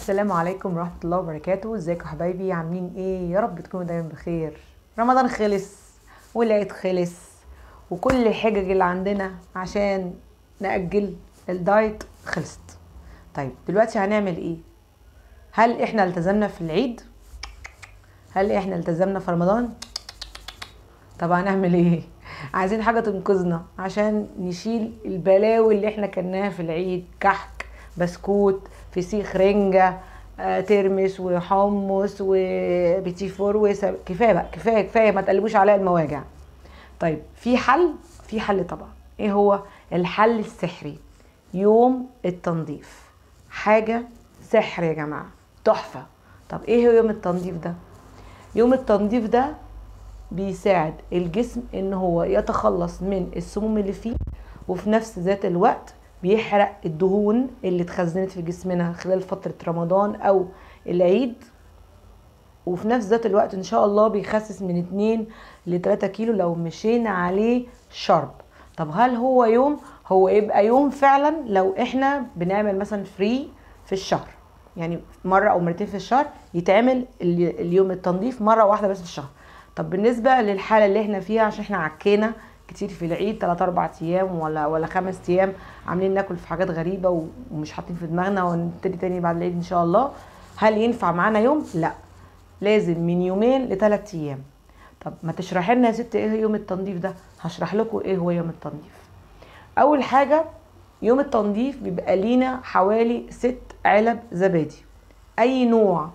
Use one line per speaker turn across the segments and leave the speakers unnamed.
السلام عليكم ورحمة الله وبركاته ازيكم حبايبي عاملين ايه يا رب تكونوا دايما بخير رمضان خلص والعيد خلص وكل الحجج اللي عندنا عشان نأجل الدايت خلصت طيب دلوقتي هنعمل ايه هل احنا التزمنا في العيد هل احنا التزمنا في رمضان طب هنعمل ايه عايزين حاجة تنقذنا عشان نشيل البلاوي اللي احنا كلناها في العيد كحك بسكوت فسيخ رنجة آه، ترمس وحمص وبيتي فور وس- كفايه بقى كفايه كفايه ما تقلبوش عليا المواجع طيب في حل في حل طبعا ايه هو الحل السحري يوم التنظيف حاجه سحر يا جماعه تحفه طب ايه هو يوم التنظيف ده يوم التنظيف ده بيساعد الجسم ان هو يتخلص من السموم اللي فيه وفي نفس ذات الوقت بيحرق الدهون اللي اتخزنت في جسمنا خلال فترة رمضان او العيد وفي نفس ذات الوقت ان شاء الله بيخسس من 2 ل 3 كيلو لو مشينا عليه شرب طب هل هو يوم هو يبقى يوم فعلا لو احنا بنعمل مثلا فري في الشهر يعني مرة او مرتين في الشهر يتعمل ال- اليوم التنظيف مرة واحدة بس في الشهر طب بالنسبة للحالة اللي احنا فيها عشان احنا عكينا كتير في العيد 3 4 ايام ولا ولا خمس ايام عاملين ناكل في حاجات غريبة و- ومش حاطين في دماغنا ونبتدي تاني بعد العيد ان شاء الله هل ينفع معانا يوم؟ لا لازم من يومين لثلاث ايام طب ما تشرحي لنا يا ست ايه يوم التنظيف ده هشرح لكم ايه هو يوم التنظيف اول حاجه يوم التنظيف بيبقى لينا حوالي ست علب زبادي اي نوع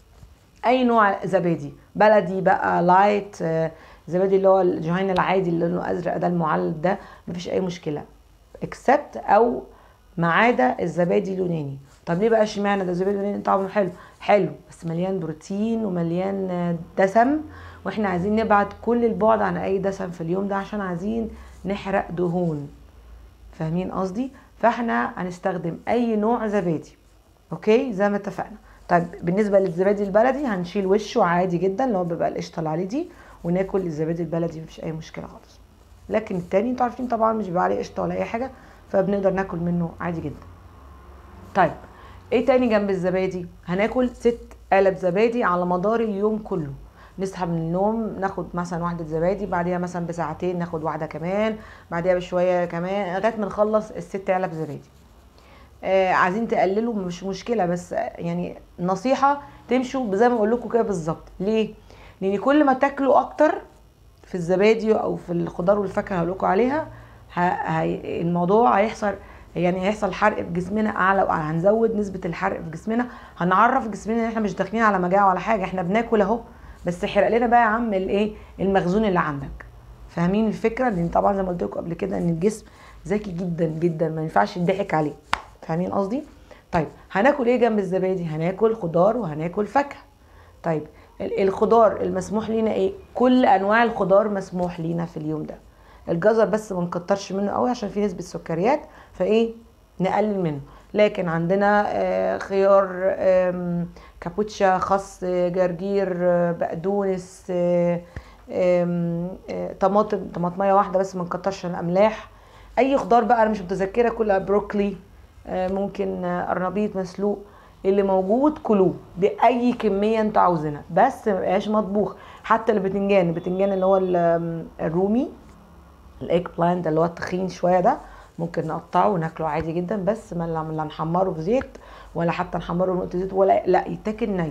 اي نوع زبادي بلدي بقى لايت آه، زبادي اللي هو الجهين العادي اللي لونه ازرق ده المعلب ده مفيش اي مشكله اكسبت او ما عدا الزبادي اليوناني طب ليه بقى اشمعنى ده الزبادي اليوناني طعمه حلو حلو بس مليان بروتين ومليان آه، دسم واحنا عايزين نبعد كل البعد عن اي دسم في اليوم ده عشان عايزين نحرق دهون فاهمين قصدي فاحنا هنستخدم اي نوع زبادي اوكي زي ما اتفقنا طيب بالنسبه للزبادي البلدي هنشيل وشه عادي جدا اللي هو بيبقى القشطه اللي عليه دي وناكل الزبادي البلدي مفيش اي مشكله خالص لكن التاني انتوا عارفين طبعا مش بيبقى عليه قشطه ولا اي حاجه فبنقدر ناكل منه عادي جدا طيب ايه تاني جنب الزبادي هناكل ست علب زبادي على مدار اليوم كله نصحى من النوم ناخد مثلا واحدة زبادي بعديها مثلا بساعتين ناخد واحدة كمان بعديها بشوية كمان لغاية ما نخلص الست علب زبادي آه عايزين تقللوا مش مشكلة بس آه، يعني نصيحة تمشوا زي ما اقول لكم كده بالظبط ليه؟ لان كل ما تاكلوا اكتر في الزبادي او في الخضار والفاكهه هقول لكم عليها ه... هي... الموضوع هيحصل يعني هيحصل حرق في جسمنا اعلى واعلى هنزود نسبه الحرق في جسمنا هنعرف جسمنا ان احنا مش داخلين على مجاعه ولا حاجه احنا بناكل اهو بس احرق لنا بقى يا عم الايه المخزون اللي عندك فاهمين الفكره لان طبعا زي ما قلت لكم قبل كده ان الجسم ذكي جدا جدا ما ينفعش يضحك عليه فاهمين قصدي طيب هناكل ايه جنب الزبادي هناكل خضار وهناكل فاكهه طيب ال- الخضار المسموح لينا ايه كل انواع الخضار مسموح لينا في اليوم ده الجزر بس ما نكترش منه قوي عشان فيه نسبه سكريات فايه نقلل منه لكن عندنا آه، خيار آم، كابوتشا خس آه، جرجير آه، بقدونس آه، آم، آه، طماطم طماطميه واحده بس ما نكترش الاملاح اي خضار بقى انا مش متذكره كلها بروكلي آه، ممكن آه، قرنبيط مسلوق اللي موجود كلوه باي كميه انتوا عاوزينها بس ما يبقاش مطبوخ حتى البتنجان البتنجان اللي هو ال- الرومي الايج بلانت اللي هو التخين شويه ده ممكن نقطعه وناكله عادي جدا بس ما لا لا نحمره في زيت ولا حتى نحمره بنقطه زيت ولا لا يتاكل ني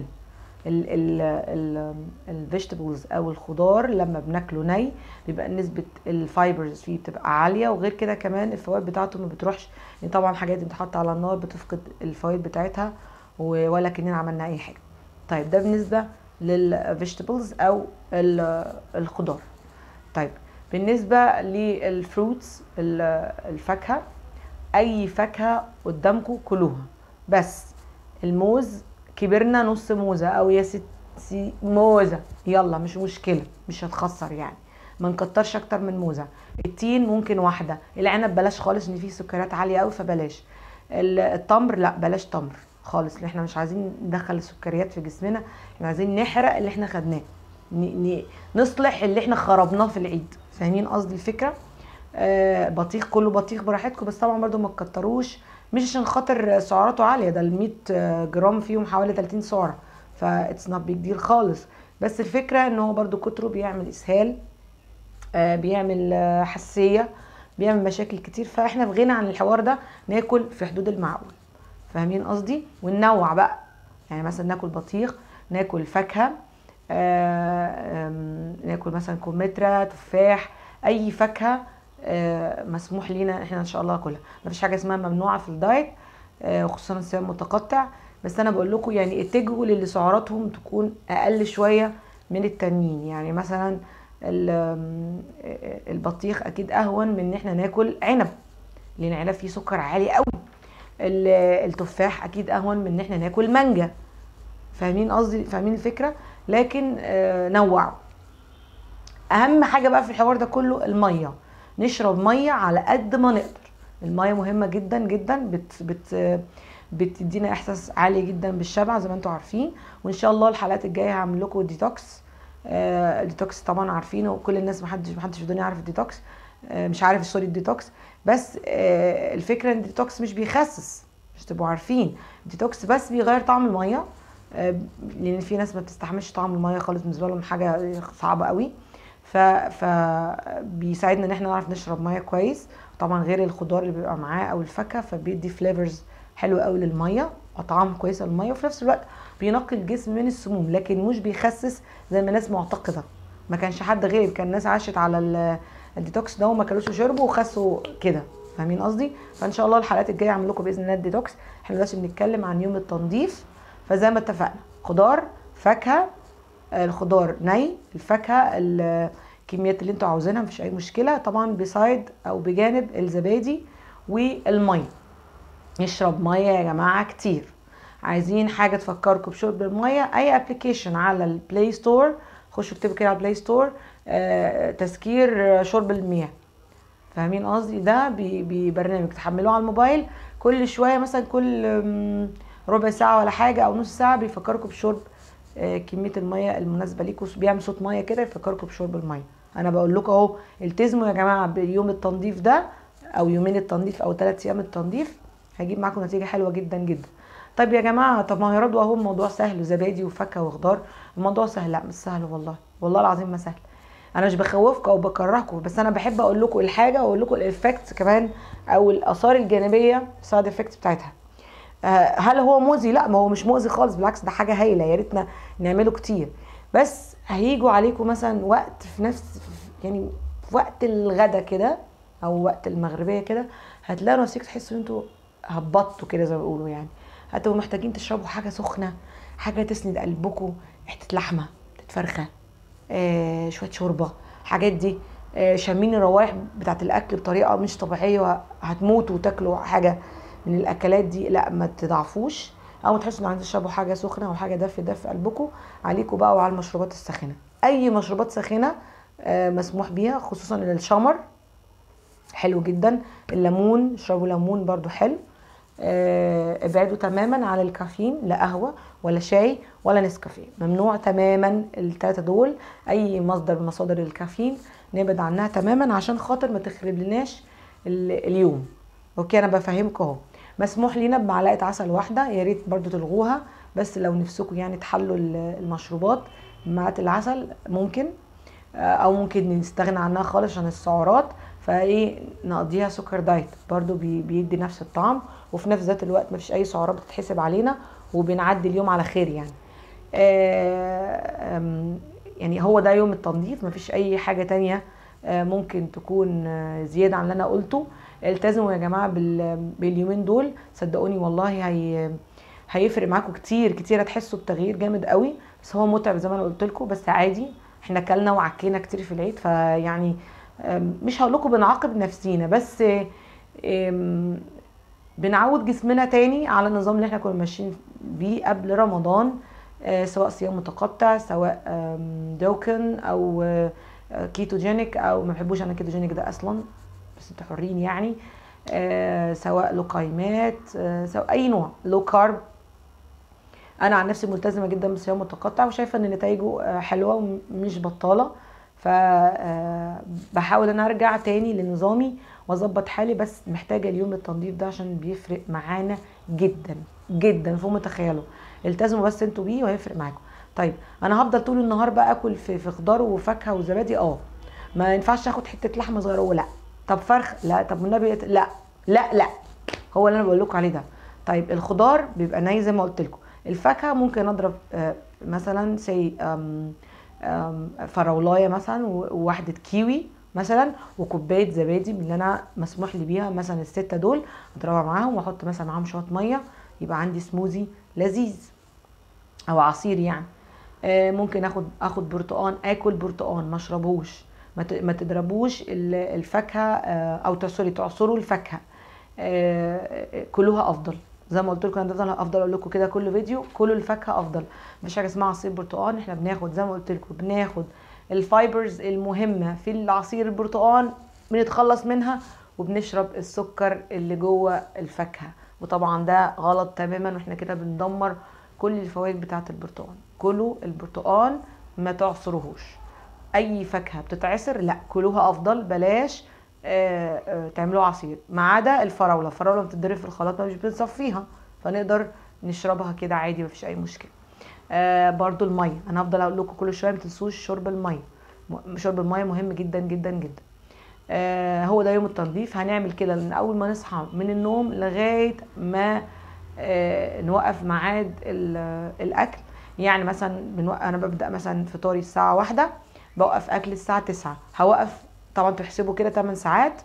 الفيجيتابلز او الخضار لما بناكله ني بيبقى نسبه الفايبرز فيه بتبقى عاليه وغير كده كمان الفوائد بتاعته ما بتروحش يعني طبعا حاجات بتتحط على النار بتفقد الفوائد بتاعتها و- ولا كأننا عملنا اي حاجه طيب ده بالنسبه للفيجيتابلز او ال- الخضار طيب بالنسبه للفروتس ال- الفاكهه اي فاكهه قدامكم كلوها بس الموز كبرنا نص موزه او يا ستي موزه يلا مش مشكله مش هتخسر يعني ما نكترش اكتر من موزه التين ممكن واحده العنب بلاش خالص ان فيه سكريات عاليه قوي فبلاش ال- التمر لا بلاش تمر خالص لان احنا مش عايزين ندخل السكريات في جسمنا احنا عايزين نحرق اللي احنا خدناه ن- ن- نصلح اللي احنا خربناه في العيد فاهمين قصدي الفكره آه بطيخ كله بطيخ براحتكم بس طبعا برضو ما تكتروش مش عشان خاطر سعراته عاليه ده ال 100 جرام فيهم حوالي 30 سعره فاتس نوت بيج ديل خالص بس الفكره ان هو برضو كتره بيعمل اسهال آه بيعمل آه حساسيه بيعمل مشاكل كتير فاحنا في غنى عن الحوار ده ناكل في حدود المعقول فاهمين قصدي وننوع بقى يعني مثلا ناكل بطيخ ناكل فاكهه آه ناكل مثلا كمثرى تفاح اي فاكهه آه مسموح لينا احنا ان شاء الله كلها مفيش حاجه اسمها ممنوعه في الدايت آه خصوصا الصيام المتقطع بس انا بقول لكم يعني اتجهوا للي سعراتهم تكون اقل شويه من التانيين يعني مثلا البطيخ اكيد اهون من ان احنا ناكل عنب لان العنب فيه سكر عالي قوي التفاح اكيد اهون من ان احنا ناكل مانجا فاهمين قصدي فاهمين الفكره لكن آه نوعوا اهم حاجه بقى في الحوار ده كله الميه نشرب ميه على قد ما نقدر الميه مهمه جدا جدا بت بت بتدينا احساس عالي جدا بالشبع زي ما انتم عارفين وان شاء الله الحلقات الجايه هعمل لكم ديتوكس آه الديتوكس طبعا عارفينه وكل الناس محدش محدش في الدنيا عارف الديتوكس آه مش عارف سوري الديتوكس بس آه الفكره ان الديتوكس مش بيخسس مش تبقوا عارفين الديتوكس بس بيغير طعم الميه آه لان في ناس ما بتستحملش طعم الميه خالص بالنسبه لهم حاجه صعبه قوي ف فبيساعدنا ان احنا نعرف نشرب ميه كويس طبعا غير الخضار اللي بيبقى معاه او الفاكهه فبيدي فليفرز حلو قوي للميه اطعام كويسه للميه وفي نفس الوقت بينقي الجسم من السموم لكن مش بيخسس زي ما الناس معتقده ما كانش حد غيري كان الناس عاشت على الديتوكس ده وما كلوش وشربوا وخسوا كده فاهمين قصدي فان شاء الله الحلقات الجايه اعمل لكم باذن الله الديتوكس احنا دلوقتي بنتكلم عن يوم التنظيف فزي ما اتفقنا خضار فاكهه الخضار ني الفاكهه الكميات اللي انتوا عاوزينها مفيش اي مشكله طبعا بسايد او بجانب الزبادي والميه نشرب ميه يا جماعه كتير عايزين حاجه تفكركم بشرب الميه اي ابلكيشن على البلاي ستور خشوا اكتبوا كده على البلاي ستور آه تذكير شرب المياه فاهمين قصدي ده ببرنامج تحملوه على الموبايل كل شويه مثلا كل ربع ساعه ولا حاجه او نص ساعه بيفكركم بشرب آه كميه الميه المناسبه ليكم بيعمل صوت ميه كده يفكركم بشرب الميه انا بقول لكم اهو التزموا يا جماعه بيوم التنظيف ده او يومين التنظيف او ثلاث ايام التنظيف هيجيب معاكم نتيجه حلوه جدا جدا طيب يا جماعه طب ما هي رضوى اهو الموضوع سهل زبادي وفاكهه وخضار الموضوع سهل لا مش سهل والله والله العظيم ما سهل انا مش بخوفكم او بكرهكم بس انا بحب اقول لكم الحاجه واقول لكم الايفكت كمان او الاثار الجانبيه السايد افكت بتاعتها آه هل هو مؤذي لا ما هو مش مؤذي خالص بالعكس ده حاجه هايله يا ريتنا نعمله كتير بس هيجوا عليكم مثلا وقت في نفس يعني في وقت الغدا كده او وقت المغربيه كده هتلاقوا نفسك تحسوا ان انتوا هبطوا كده زي ما بيقولوا يعني هتبقوا محتاجين تشربوا حاجه سخنه حاجه تسند قلبكم حته لحمه فرخه آه شويه شوربه الحاجات دي آه شامين الروايح بتاعت الاكل بطريقه مش طبيعيه هتموتوا وتاكلوا حاجه من الاكلات دي لا ما تضعفوش او ما تحسوا ان عايزين تشربوا حاجه سخنه او حاجه دافيه دافيه قلبكم عليكم بقى وعلى المشروبات الساخنه اي مشروبات ساخنه آه مسموح بيها خصوصا الشمر حلو جدا الليمون اشربوا ليمون برضو حلو آه ابعدوا تماما عن الكافيين لا قهوه ولا شاي ولا نسكافيه ممنوع تماما الثلاثه دول اي مصدر من مصادر الكافيين نبعد عنها تماما عشان خاطر ما تخرب لناش اليوم اوكي انا بفهمكم اهو مسموح لينا بمعلقه عسل واحده يا ريت برضو تلغوها بس لو نفسكم يعني تحلوا المشروبات بمعلقه العسل ممكن او ممكن نستغنى عنها خالص عشان السعرات فايه نقضيها سكر دايت برضو بي بيدي نفس الطعم وفي نفس ذات الوقت مفيش اي سعرات بتتحسب علينا وبنعدي اليوم على خير يعني آه يعني هو ده يوم التنظيف مفيش اي حاجه تانية آه ممكن تكون زياده عن اللي انا قلته التزموا يا جماعه باليومين دول صدقوني والله هي هيفرق معاكم كتير كتير هتحسوا بتغيير جامد قوي بس هو متعب زي ما انا قلت لكم بس عادي احنا كلنا وعكينا كتير في العيد فيعني مش هقول لكم بنعاقب نفسينا بس بنعود جسمنا تاني على النظام اللي احنا كنا ماشيين بيه قبل رمضان سواء صيام متقطع سواء دوكن او كيتوجينيك او ما بحبوش انا كيتوجينيك ده اصلا بس انتوا حرين يعني سواء لقيمات سواء اي نوع لو كارب انا عن نفسي ملتزمه جدا بالصيام المتقطع وشايفه ان نتائجه حلوه ومش بطاله ف آه، بحاول انا ارجع تاني لنظامي واظبط حالي بس محتاجه اليوم التنظيف ده عشان بيفرق معانا جدا جدا فوق ما تخيلوا التزموا بس انتوا بيه وهيفرق معاكم طيب انا هفضل طول النهار بقى اكل في, في خضار وفاكهه وزبادي اه ما ينفعش اخد حته لحمه صغيره ولا طب فرخ لا طب والنبي لا لا لا هو اللي انا بقول لكم عليه ده طيب الخضار بيبقى ني زي ما قلت لكم الفاكهه ممكن اضرب آه، مثلا سي فراولايه مثلا و- وواحده كيوي مثلا وكوبايه زبادي من اللي انا مسموح لي بيها مثلا السته دول اضربها معاهم واحط مثلا معاهم شويه ميه يبقى عندي سموزي لذيذ او عصير يعني آه، ممكن اخد اخد برتقان اكل برتقان ما اشربوش ما ت- ما تضربوش ال- الفاكهه آه، او ت- سوري تعصروا الفاكهه آه، آه، كلوها افضل زي ما قلت لكم انا ده افضل اقول لكم كده كل فيديو كلوا الفاكهه افضل مفيش حاجه اسمها عصير برتقان احنا بناخد زي ما قلت لكم بناخد الفايبرز المهمه في العصير البرتقان بنتخلص منها وبنشرب السكر اللي جوه الفاكهه وطبعا ده غلط تماما واحنا كده بندمر كل الفوائد بتاعه البرتقان كلوا البرتقان ما تعصروهوش اي فاكهه بتتعصر لا كلوها افضل بلاش آه، آه، تعملوها عصير ما عدا الفراوله الفراوله بتتضرب في الخلاط ما مش بنصفيها فنقدر نشربها كده عادي مفيش اي مشكله آه برضو الميه انا هفضل اقول لكم كل شويه ما تنسوش شرب الميه م- شرب الميه مهم جدا جدا جدا آه هو ده يوم التنظيف هنعمل كده من اول ما نصحى من النوم لغايه ما آه نوقف ميعاد ال- الاكل يعني مثلا بنوق... انا ببدا مثلا فطاري الساعه واحدة بوقف اكل الساعه 9 هوقف طبعا تحسبوا كده 8 ساعات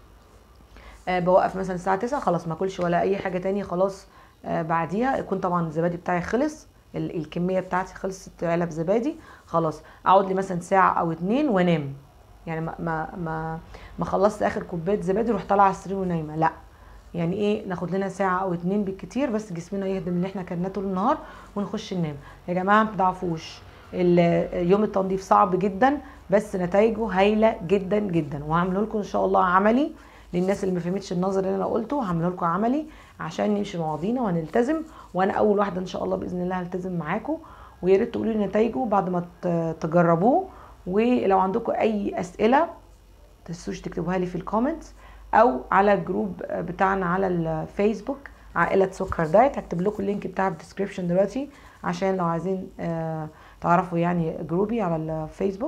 آه بوقف مثلا الساعه 9 خلاص ما اكلش ولا اي حاجه تانية خلاص آه بعديها يكون طبعا الزبادي بتاعي خلص ال- الكميه بتاعتي خلصت علب زبادي خلاص اقعد لي مثلا ساعه او اتنين وانام يعني ما ما ما, ما خلصت اخر كوبايه زبادي رحت طالعه على السرير ونايمه لا يعني ايه ناخد لنا ساعه او اتنين بالكتير بس جسمنا يهدم اللي احنا كلناه طول النهار ونخش ننام يا جماعه ما تضعفوش ال- يوم التنظيف صعب جدا بس نتائجه هايله جدا جدا وهعمله لكم ان شاء الله عملي للناس اللي ما فهمتش النظر اللي انا قلته هعمله لكم عملي عشان نمشي مع بعضينا وهنلتزم وانا اول واحده ان شاء الله باذن الله هلتزم معاكم ويا ريت تقولوا لي نتائجه بعد ما ت- تجربوه ولو عندكم اي اسئله تنسوش تكتبوها لي في الكومنتس او على الجروب بتاعنا على الفيسبوك عائله سكر دايت هكتب لكم اللينك بتاع الديسكريبشن دلوقتي عشان لو عايزين آه، تعرفوا يعني جروبي على الفيسبوك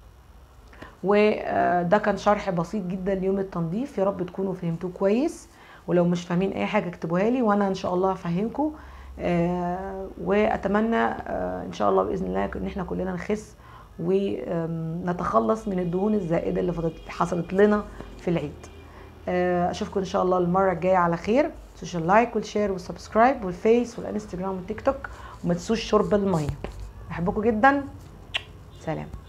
وده كان شرح بسيط جدا ليوم التنظيف يا رب تكونوا فهمتوه كويس ولو مش فاهمين اي حاجه اكتبوها لي وانا ان شاء الله هفهمكم آه، واتمنى آه، ان شاء الله باذن الله ان احنا كلنا نخس ونتخلص من الدهون الزائده اللي فضلت حصلت لنا في العيد آه، اشوفكم ان شاء الله المره الجايه على خير سوشيال لايك والشير والسبسكرايب والفيس والانستجرام والتيك توك وما تنسوش شرب الميه بحبكم جدا سلام